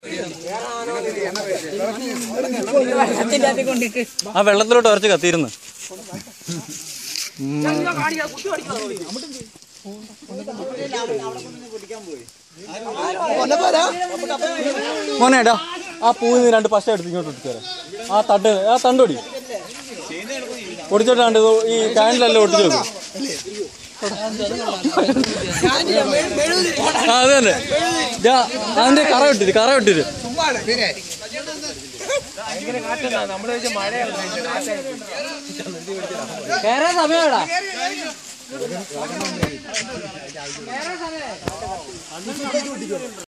വെള്ളത്തിന്റെ അത് കൊണ്ടിട്ട് ആ വെള്ളത്തിലോട്ട് ഉറച്ച് കത്തിയിരുന്നു മോനേടാ ആ പൂവിൽ നിന്ന് രണ്ട് പശ എടുത്ത് ഇങ്ങോട്ട് ഇട്ടിട്ട് തരാം ആ തണ്ട് ആ തണ്ടൊടി ഒടിച്ചോട്ടാണ്ട് ഈ കാനിലെല്ലാം ഒട്ടിച്ചു വെക്കും ആ അത് തന്നെ ദാ, അതിന്റെ കറ ഇട്ടിട്ട് കറ ഇട്ടിട്ട് കേറാൻ സമയമാടാ